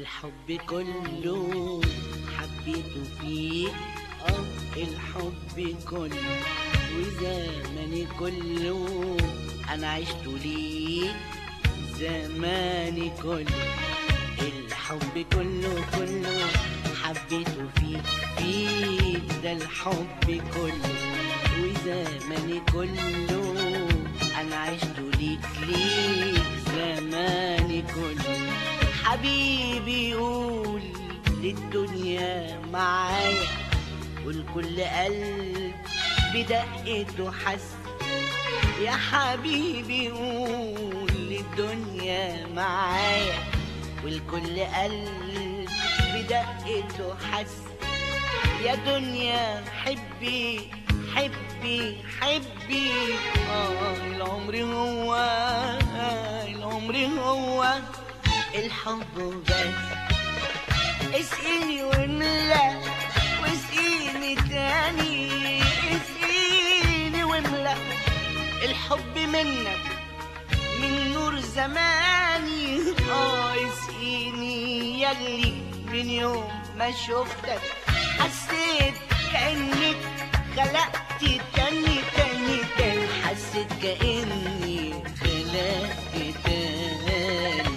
الحب كله حبيته فيك اه الحب كله وزماني كله انا عشت ليك زماني كله الحب كله كله حبيته فيك فيك ده الحب كله وزماني كله انا عشت ليك ليك زماني كله حبيبي قول للدنيا معايا والكل قلب بدقته حس يا حبيبي قول للدنيا معايا والكل قلب بدقته حس يا دنيا حبي حبي حبي اه العمر هو العمر هو الحب بس اسقيني واملا واسقيني تاني اسقيني واملا الحب منك من نور زماني اه اسقيني يلي من يوم ما شفتك حسيت كأنك خلقت تاني تاني تاني حسيت كأني خلقت تاني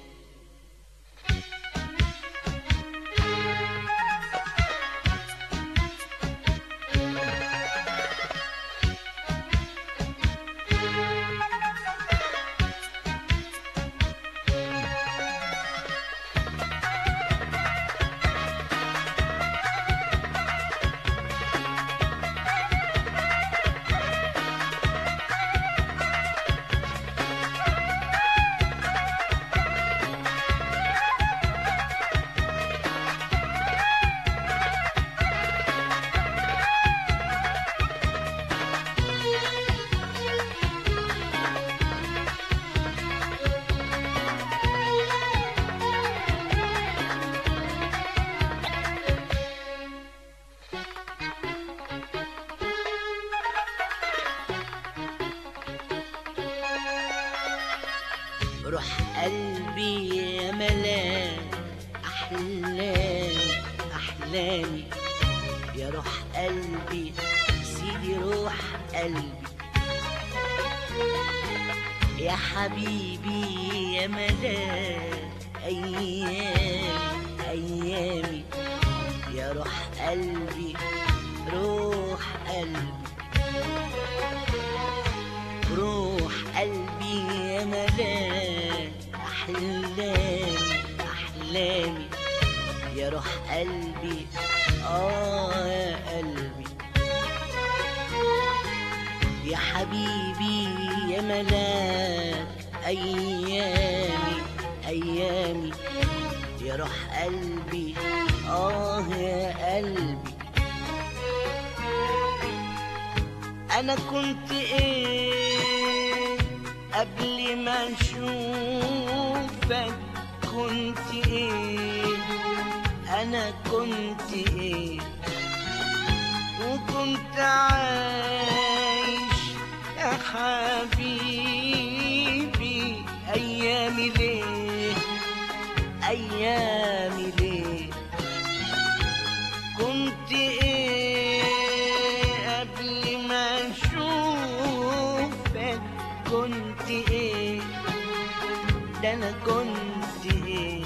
روح قلبي يا ملاك أحلامي أحلامي يا روح قلبي سيدي روح قلبي يا حبيبي يا ملاك أيامي أيامي يا روح قلبي روح قلبي روح قلبي يا ملاك أحلامي أحلامي يا روح قلبي آه يا قلبي يا حبيبي يا ملاك أيامي أيامي يا روح قلبي آه يا قلبي انا كنت ايه قبل ما اشوفك كنت ايه انا كنت ايه وكنت عايش يا حبيبي ايامي ليه ايامي ليه كنت ايه قبل ما اشوفك كنت ايه ده انا كنت ايه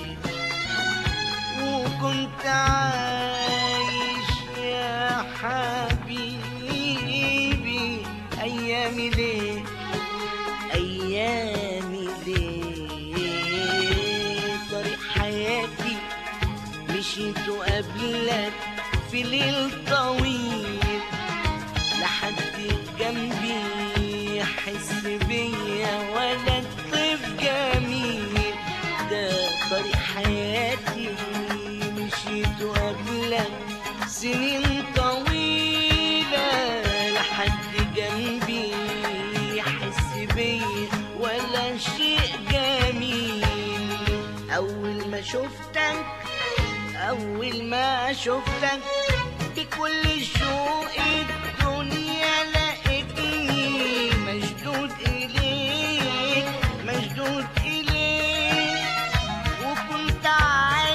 وكنت عايش يا حبيبي ايامي ليه ايامي ليه طريق حياتي مشيت قبلك في ليل طويل لحد جنبي يحس بيا ولا طيف جميل ده طريق حياتي مشيت قبلك سنين طويلة لحد جنبي يحس بيا ولا شيء جميل أول ما شفتك أول ما شفتك بكل شوق الدنيا لقيتني مشدود إليك مشدود إليك وكنت عايش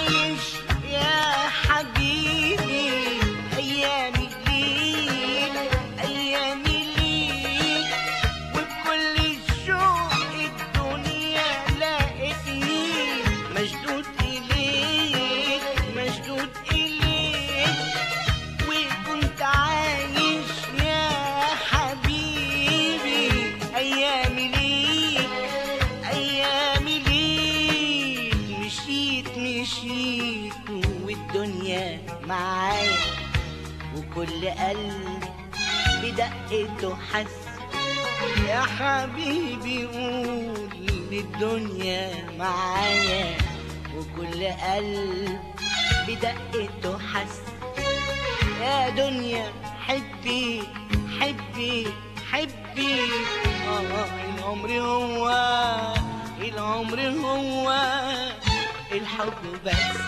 والدنيا معايا وكل قلب بدقته حس يا حبيبي قول للدنيا معايا وكل قلب بدقته حس يا دنيا حبي حبي حبي آه العمر هو العمر هو الحب بس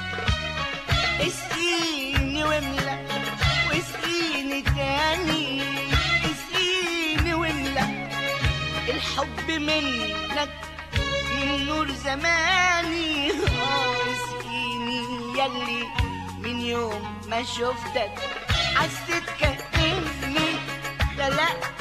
اسقيني واملى واسقيني تاني اسقيني واملى الحب منك من نور زماني اه اسقيني يلي من يوم ما شفتك حسيت كأني خلقت